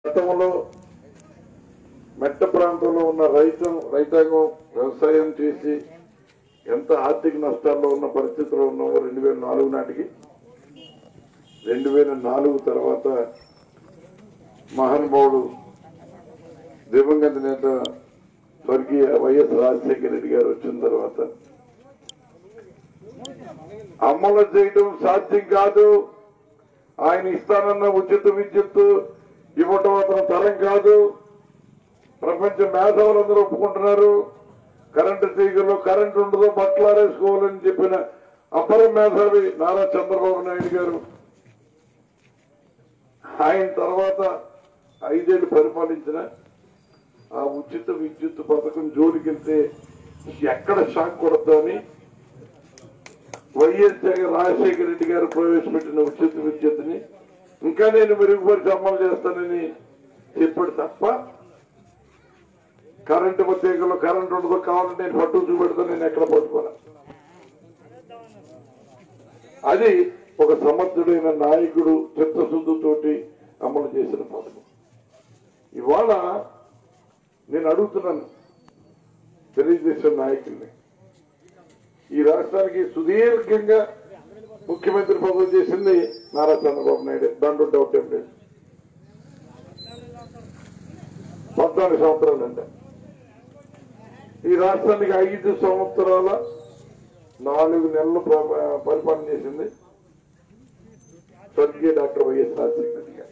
గతంలో మెట్ట ప్రాంతంలో ఉన్న రైతు రైతాంగం వ్యవసాయం చేసి ఎంత ఆర్థిక నష్టాల్లో ఉన్న పరిస్థితిలో ఉన్నామో రెండు వేల నాలుగు నాటికి రెండు వేల నాలుగు తర్వాత మహానుభావుడు దివంగత నేత స్వర్గీయ వైఎస్ రాజశేఖర రెడ్డి గారు వచ్చిన తర్వాత అమలు చేయడం సాధ్యం కాదు ఆయన ఇస్తానన్న ఉచిత విద్యుత్తు ఇవ్వటం అతను తరం కాదు ప్రపంచ మేధావులందరూ ఒప్పుకుంటున్నారు కరెంటు తీగలో కరెంటు ఉండదు బట్టలారేసుకోవాలని చెప్పిన అపర మేధావి నారా చంద్రబాబు నాయుడు గారు ఆయన తర్వాత ఐదేళ్లు పరిపాలించిన ఆ ఉచిత విద్యుత్ పథకం జోలికెళ్తే ఎక్కడ షాక్ కొడద్దని వైఎస్ జగన్ రాజశేఖర రెడ్డి గారు ప్రవేశపెట్టిన ఉచిత విద్యుత్తుని ఇంకా నేను మెరుగుపరిచి అమలు చేస్తానని చెప్పాడు తప్ప కరెంటు ప్రత్యేకంలో కరెంటు ఉండదో కావాలంటే నేను పట్టు చూపెడతాను నేను ఎక్కడ పట్టుకోను అది ఒక సమర్థుడైన నాయకుడు చిత్తశుద్ధితోటి అమలు చేసిన పథకం ఇవాళ నేను అడుగుతున్నాను తెలుగుదేశం నాయకుల్ని ఈ రాష్ట్రానికి సుదీర్ఘంగా ముఖ్యమంత్రి పదవి చేసింది నారా చంద్రబాబు నాయుడు దాంట్లో డౌట్ ఏం లేదు పద్నాలుగు సంవత్సరాలు అంటే ఈ రాష్ట్రానికి ఐదు సంవత్సరాల నాలుగు నెలలు ప్ర- పరిపాలన చేసింది స్వర్గీయ డాక్టర్ వైఎస్ రాజశేఖర రెడ్డి గారు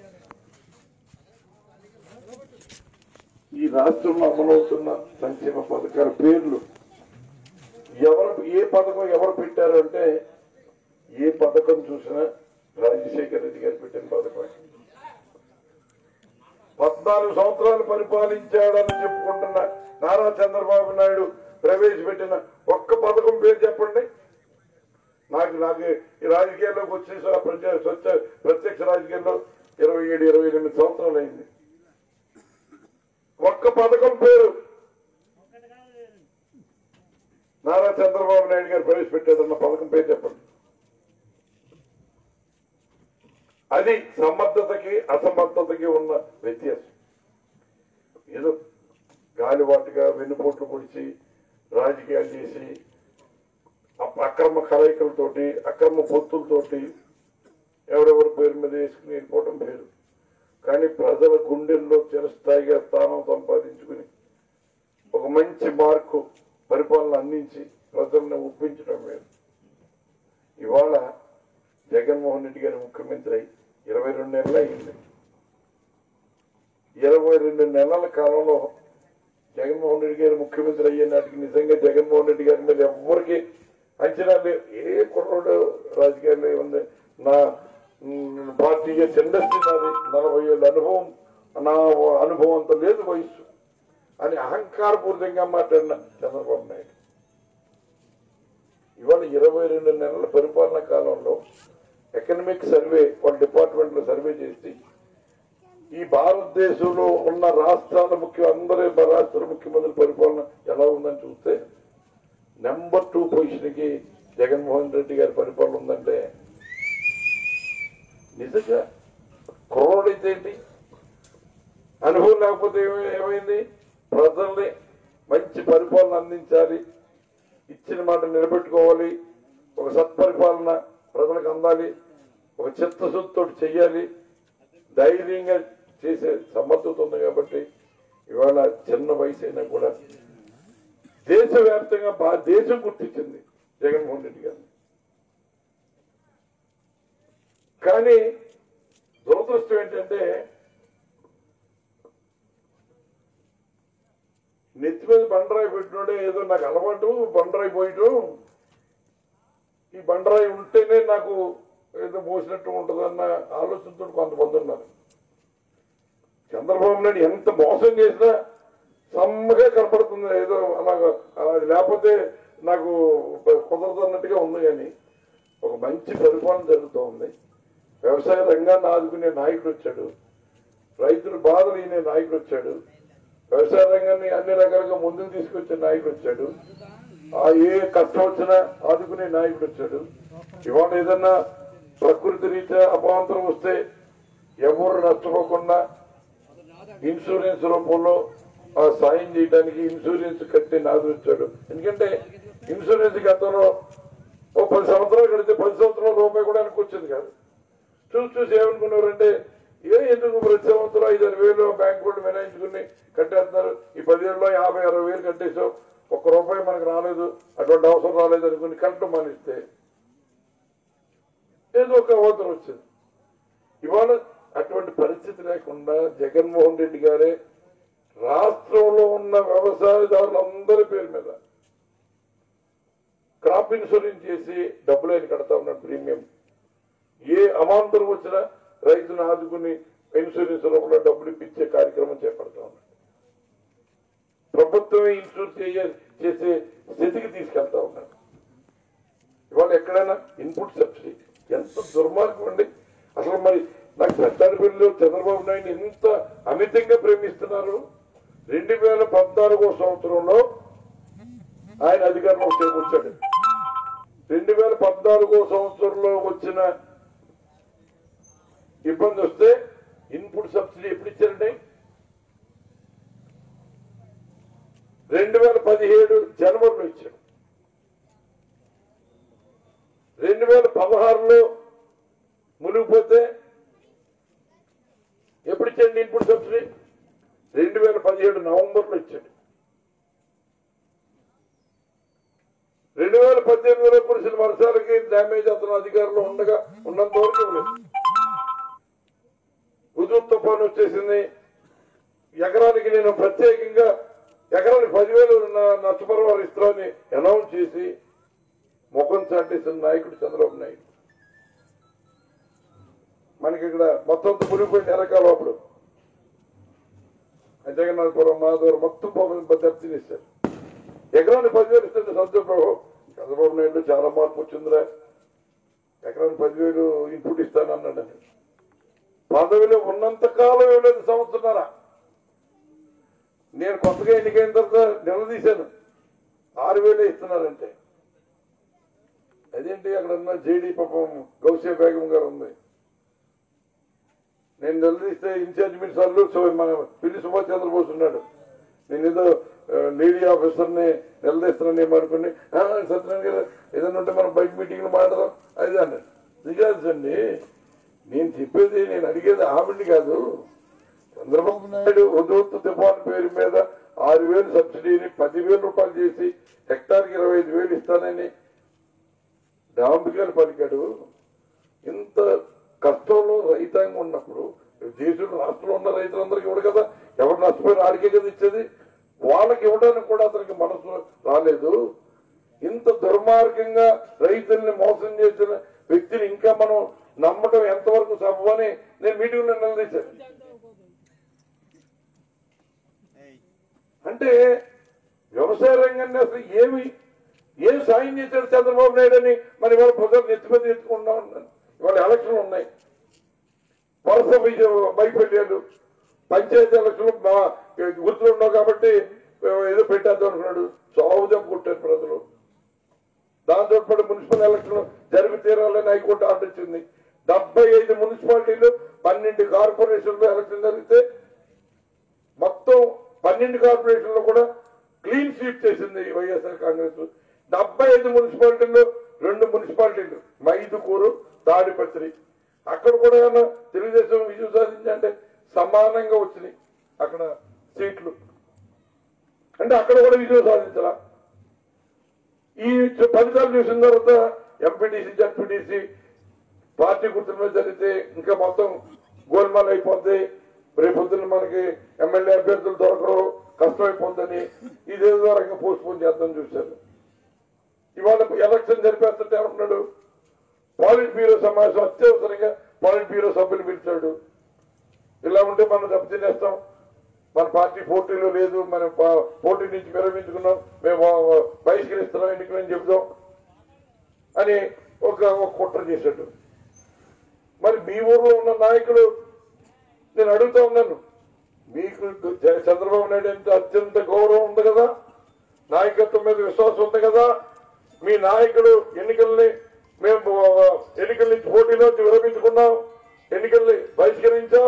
ఈ రాష్ట్రంలో అమలవుతున్న సంక్షేమ పథకాల పేర్లు ఎవరు ఏ పథకం ఎవరు పెట్టారు అంటే ఏ పథకం చూసినా రాజశేఖర రెడ్డి గారు పెట్టిన పథకం పద్నాలుగు సంవత్సరాలు పరిపాలించాడని చెప్పుకుంటున్న నారా చంద్రబాబు నాయుడు ప్రవేశపెట్టిన ఒక్క పథకం పేరు చెప్పండి నాకు నాకు ఈ రాజకీయాల్లోకి వచ్చే స- ప్రత్య- స్వచ్ఛ ప్రత్యక్ష రాజకీయాల్లో ఇరవై ఏడు ఇరవై ఎనిమిది సంవత్సరాలు అయింది ఒక్క పథకం పేరు నారా చంద్రబాబు నాయుడు గారు ప్రవేశపెట్టేదన్న పథకం పేరు చెప్పండి అది సమర్థతకి అసమర్థతకి ఉన్న వ్యత్యాసం ఏదో గాలివాటుగా వెన్నుపోట్లు పొడిచి రాజకీయాలు చేసి అ- అక్రమ కలయికలతోటి అక్రమ పొత్తులతోటి ఎవరెవరి పేరు మీద వేసుకుని వెళ్ళిపోవడం పేరు కానీ ప్రజల గుండెల్లో చిరస్థాయిగా స్థానం సంపాదించుకుని ఒక మంచి మార్కు పరిపాలన అందించి ప్రజల్ని ఒప్పించడం వేరు ఇవాళ జగన్మోహన్ రెడ్డి గారి ముఖ్యమంత్రి అయి ఇరవై రెండు నెలలు అయింది ఇరవై రెండు నెలల కాలంలో జగన్మోహన్ రెడ్డి గారు ముఖ్యమంత్రి అయ్యే నాటికి నిజంగా జగన్మోహన్ రెడ్డి గారి మీద ఎవరికి అంచనా లేవు ఏ కుర్రోడు రాజకీయాల్లో ఉంది నా మ్, పార్టీ ఇండస్ట్రీ నాది నలభై ఏళ్ళ అనుభవం నా అనుభవం అంత లేదు వయస్సు అని అహంకారపూరితంగా మాట్లాడిన చంద్రబాబు నాయుడు ఇవాళ ఇరవై రెండు నెలల పరిపాలన కాలంలో ఎకనమిక్ సర్వే వాళ్ళ డిపార్ట్మెంట్ లో సర్వే చేసి ఈ భారతదేశంలో ఉన్న రాష్ట్రాల ముఖ్య అందరి రాష్ట్రాల ముఖ్యమంత్రి పరిపాలన ఎలా ఉందని చూస్తే నెంబర్ టూ పొజిషన్ కి జగన్మోహన్ రెడ్డి గారి పరిపాలన ఉందంటే నిజంగా కుర్రోడైతే ఏంటి అనుభవం లేకపోతే ఏమై- ఏమైంది ప్రజల్ని మంచి పరిపాలన అందించాలి ఇచ్చిన మాట నిలబెట్టుకోవాలి ఒక సత్పరిపాలన ప్రజలకు అందాలి ఒక చిత్తశుద్ధితో చెయ్యాలి ధైర్యంగా చేసే సమర్థత ఉంది కాబట్టి ఇవాళ చిన్న వయసు అయినా కూడా దేశవ్యాప్తంగా బా- దేశం గుర్తించింది జగన్మోహన్ రెడ్డి గారిని కానీ దురదృష్టం ఏంటంటే నెత్తి మీద బండరాయి పెట్టినోడే ఏదో నాకు అలవాటు బండరాయి పోయటం ఈ బండరాయి ఉంటేనే నాకు ఏదో మోసినట్టు ఉంటుందన్న ఆలోచనతో కొంతమంది ఉన్నారు చంద్రబాబు నాయుడు ఎంత మోసం చేసినా సమ్మగా కనపడుతుంది ఏదో అలాగా అది లేకపోతే నాకు కుదరదు అన్నట్టుగా ఉంది కానీ ఒక మంచి పరిపాలన జరుగుతూ ఉంది వ్యవసాయ రంగాన్ని ఆదుకునే నాయకుడు వచ్చాడు రైతుల బాధలు ఈయన నాయకుడు వచ్చాడు వ్యవసాయ రంగాన్ని అన్ని రకాలుగా ముందుకు తీసుకొచ్చే నాయకుడు వచ్చాడు ఆ ఏ కష్టం వచ్చినా ఆదుకునే నాయకుడు వచ్చాడు ఇవాళ ఏదన్నా ప్రకృతి రీత్యా అపాంతరం వస్తే ఎవరు నష్టపోకుండా ఇన్సూరెన్స్ రూపంలో ఆ సాయం చేయడానికి ఇన్సూరెన్స్ కట్టి నాదుచ్చాడు ఎందుకంటే ఇన్సూరెన్స్ గతంలో ఓ పది సంవత్సరాలు కడితే పది సంవత్సరాల రూపాయి కూడా వెనక్కి వచ్చేది కాదు చూసి చూసి ఏమనుకున్నారంటే ఏ ఎందుకు ప్రతి సంవత్సరం ఐదు ఆరు వేలు బ్యాంక్ వాళ్ళు మినాయించుకుని కట్టేస్తున్నారు ఈ పదిహేడులో యాభై అరవై వేలు కట్టేసాం ఒక్క రూపాయి మనకు రాలేదు అటువంటి అవసరం రాలేదు అనుకుని కట్టడం మానిస్తే ఏదో ఒక అవతరం వచ్చింది ఇవాళ అటువంటి పరిస్థితి లేకుండా జగన్మోహన్ రెడ్డి గారే రాష్ట్రంలో ఉన్న వ్యవసాయదారులందరి పేరు మీద క్రాప్ ఇన్సూరెన్స్ చేసి డబ్బులు ఆయన కడతా ఉన్నాడు ప్రీమియం ఏ అమాంతరం వచ్చినా రైతును ఆదుకుని ఇన్సూరెన్స్ రూపంలో డబ్బులు ఇప్పించే కార్యక్రమం చేపడతా ఉన్నాడు ప్రభుత్వమే ఇన్సూర్ చేయ చేసే స్థితికి తీసుకెళ్తా ఉన్నాడు ఇవాళ ఎక్కడైనా ఇన్పుట్ సబ్సిడీ ఎంత దుర్మార్గం అండి అసలు మరి నాకు పెద్దాడిపల్లిలో చంద్రబాబు నాయుడు ఎంత అమితంగా ప్రేమిస్తున్నారు రెండు వేల పద్నాలుగో సంవత్సరంలో ఆయన అధికారంలో వచ్చాడు రెండు వేల పద్నాలుగో సంవత్సరంలో వచ్చిన ఇబ్బంది వస్తే ఇన్పుట్ సబ్సిడీ ఎప్పుడు ఇచ్చారండి రెండు వేల పదిహేడు జనవరిలో ఇచ్చారు రెండు వేల పదహారులో మునిగిపోతే ఎప్పుడు ఇచ్చండి ఇన్పుట్ సబ్సిడీ రెండు వేల పదిహేడు నవంబర్లో ఇచ్చాడు రెండు వేల పద్దెనిమిదిలో కురిసిన వర్షాలకి డ్యామేజ్ అతను అధికారంలో ఉండగా ఉన్నంత వరకు ఇవ్వలేదు హుజూర్ తుఫాన్ వచ్చేసింది ఎకరానికి నేను ప్రత్యేకంగా ఎకరానికి పదివేలు నా- నష్టపరిహారం ఇస్తామని అనౌన్స్ చేసి ముఖం చాటేసిన నాయకుడు చంద్రబాబు నాయుడు మనకి ఇక్కడ మొత్తం అంతా మునిగిపోయింది ఎరకాలం అప్పుడు జగన్నాథపురం మాధవరం మొత్తం పోగొని దెబ్బతినేశారు ఎకరానికి పదివేలు ఇస్తుంది సంతోషబాబు చంద్రబాబు నాయుడు చాలా మార్పు వచ్చిందిరా ఎకరానికి పదివేలు ఇన్పుట్ ఇస్తానన్నాడు అని పదవిలో ఉన్నంత కాలం ఇవ్వలేదు సంవత్సరాల నేను కొత్తగా ఎన్నికైన తర్వాత నిలదీశాను ఆరు వేలే ఇస్తున్నారంటే అదేంటి అక్కడ ఉన్న జేడీ పాపం గౌసే బేగం గారు ఉంది నేను నిలదీస్తే ఇన్ఛార్జ్ మినిస్టర్లు సో మన పిల్లి సుభాష్ చంద్రబోస్ ఉన్నాడు నేను ఏదో ఆ, లేడీ ఆఫీసర్ని నిలదీస్తున్నాను ఏమో అనుకుని "ఆ, సత్యనారాయణ గారు ఏదైనా ఉంటే మనం బయట మీటింగ్లు మాట్లాడదాం అది అన్నాడు ఇది కాదు అండి నేను చెప్పేది నేను అడిగేది ఆవిడ్ని కాదు చంద్రబాబు నాయుడు ఉదూత్తు తుఫాన్ పేరు మీద ఆరు వేలు సబ్సిడీని పదివేల రూపాయలు చేసి హెక్టార్కి ఇరవై ఐదు వేలు ఇస్తానని డాంబికాలు పలికాడు ఇంత కష్టంలో రైతాంగం ఉన్నప్పుడు దేశంలో రాష్ట్రంలో ఉన్న రైతులందరికీ ఇవ్వడు కదా ఎవరు నష్టపోయిన ఆడికే కదా ఇచ్చేది వాళ్ళకి ఇవ్వడానికి కూడా అతనికి మనసు రాలేదు ఇంత దుర్మార్గంగా రైతుల్ని మోసం చేసిన వ్యక్తిని ఇంకా మనం నమ్మటం ఎంతవరకు సభని నేను మీటింగ్లో నిలదీశాను అంటే వ్యవసాయ రంగాన్ని అసలు ఏమి ఏం సాయం చేశాడు చంద్రబాబు నాయుడు అని మరి ఇవాళ ప్రజలు నెత్తిమీద ఎత్తుకుంటా ఉన్నాను ఇవాళ ఎలక్షన్లు ఉన్నాయి వరుస విజయ వైఫల్యాలు పంచాయతీ ఎలక్షన్లు మా గుర్తులు ఉన్నావు కాబట్టి ఏదో పెట్టేద్దాం అనుకున్నాడు చావుదం కొట్టారు ప్రజలు దాంతో పాటు మున్సిపల్ ఎలక్షన్ జరిగి తీరాలని హైకోర్టు ఆర్డర్ ఇచ్చింది డెబ్బై ఐదు మున్సిపాలిటీలు పన్నెండు కార్పొరేషన్లు ఎలక్షన్ జరిగితే మొత్తం పన్నెండు కార్పొరేషన్లు కూడా క్లీన్ స్వీప్ చేసింది వైఎస్ఆర్ కాంగ్రెస్ డెబ్బై ఐదు మున్సిపాలిటీలు రెండు మున్సిపాలిటీలు మైదుకూరు తాడిపత్రి అక్కడ కూడా ఏమన్నా తెలుగుదేశం విజయం సాధించంటే సమానంగా వచ్చినాయి అక్కడ సీట్లు అంటే అక్కడ కూడా విజయం సాధించాల ఈ చు- ఫలితాలు చూసిన తర్వాత ఎంపీటీసీ జడ్పీటీసీ పార్టీ గుర్తుల మీద జరిగితే ఇంకా మొత్తం గోల్మాల్ అయిపోద్ది రేపొద్దున మనకి ఎమ్మెల్యే అభ్యర్థులు దొరకరు కష్టమైపోద్దని ఇదేదో రకంగా పోస్ట్ పోన్ చేద్దాం చూశారు ఇవాళ ఎలక్షన్ జరిపేస్తుంటే ఏమంటున్నాడు పాలిట్ బ్యూరో సమావేశం అత్యవసరంగా పాలిట్ బ్యూరో సభ్యులు పిలిచాడు ఇలా ఉంటే మనం దెబ్బతినేస్తాం మన పార్టీ పోటీలో లేదు మన పా- పోటీ నుంచి విరమించుకున్నాం మేము ఆ, బహిష్కరిస్తున్నాం ఎన్నికలని చెబుదాం అని ఒక ఒక కుట్ర చేశాడు మరి మీ ఊర్లో ఉన్న నాయకులు నేను అడుగుతా ఉన్నాను మీకు జ- చంద్రబాబు నాయుడు అంటే అత్యంత గౌరవం ఉంది కదా నాయకత్వం మీద విశ్వాసం ఉంది కదా మీ నాయకుడు ఎన్నికల్ని మేము ఆ, ఎన్నికల నుంచి పోటీలో నుంచి విరమించుకున్నాం ఎన్నికల్ని బహిష్కరించాం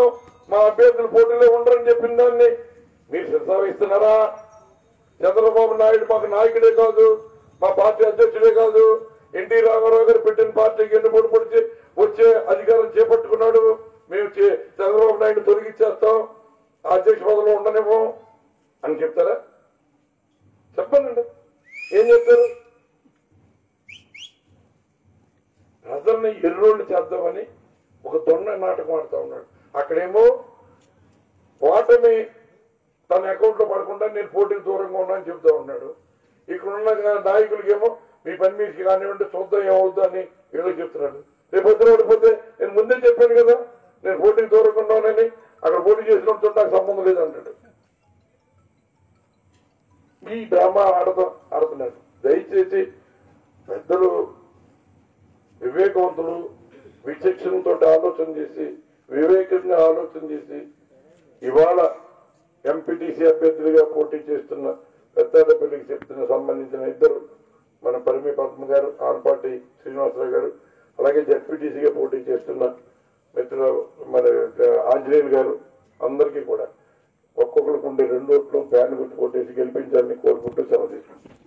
మా అభ్యర్థులు పోటీలో ఉండరని చెప్పిన దాన్ని మీరు శిరసావిస్తున్నారా చంద్రబాబు నాయుడు మాకు నాయకుడే కాదు మా పార్టీ అధ్యక్షుడే కాదు ఎన్టీ రామారావు గారు పెట్టిన పార్టీకి ఎన్నుపోటు పొడిచి వచ్చే అధికారం చేపట్టుకున్నాడు మేము చే- చంద్రబాబు నాయుడు తొలగించేస్తాం ఆ అధ్యక్ష పదవిలో ఉండనేమో అని చెప్తారా చెప్పండి ఏం చెప్తారు ప్రజల్ని ఎర్రోళ్ళు చేద్దామని ఒక దొండ నాటకం ఆడుతూ ఉన్నాడు అక్కడేమో ఓటమి తన అకౌంట్ లో పడకుండా నేను పోటీకి దూరంగా ఉన్నా అని చెప్తా ఉన్నాడు ఇక్కడ ఉన్న నాయకులకేమో మీ పని మీకు కానివ్వండి చూద్దాం ఏమవుద్దా అని వీళ్ళకి చెప్తున్నాడు రేపు పొద్దున ఓడిపోతే నేను ముందే చెప్పాను కదా నేను పోటీకి దూరంగా ఉన్నానని అక్కడ పోటీ చేసినప్పుడు నాకు సంబంధం లేదు అంటాడు ఈ డ్రామా ఆడతా ఆడుతున్నాడు దయచేసి పెద్దలు వివేకవంతులు విచక్షణతో ఆలోచన చేసి వివేకంగా ఆలోచన చేసి ఇవాళ ఎంపీటీసీ అభ్యర్థులుగా పోటీ చేస్తున్న పెద్దాడపల్లికి చెప్తున్న సంబంధించిన ఇద్దరు మన పరిమి పద్మ గారు ఆనపాటి శ్రీనివాసరావు గారు అలాగే జడ్పీటీసీగా పోటీ చేస్తున్న మిత్రులు మన ఆంజనేయులు గారు అందరికీ కూడా ఒక్కొక్కరికి ఉండే రెండు ఓట్లు ఫ్యాన్ గుర్తు కొట్టేసి గెలిపించాలని కోరుకుంటూ సెలవు తీసుకుంటాం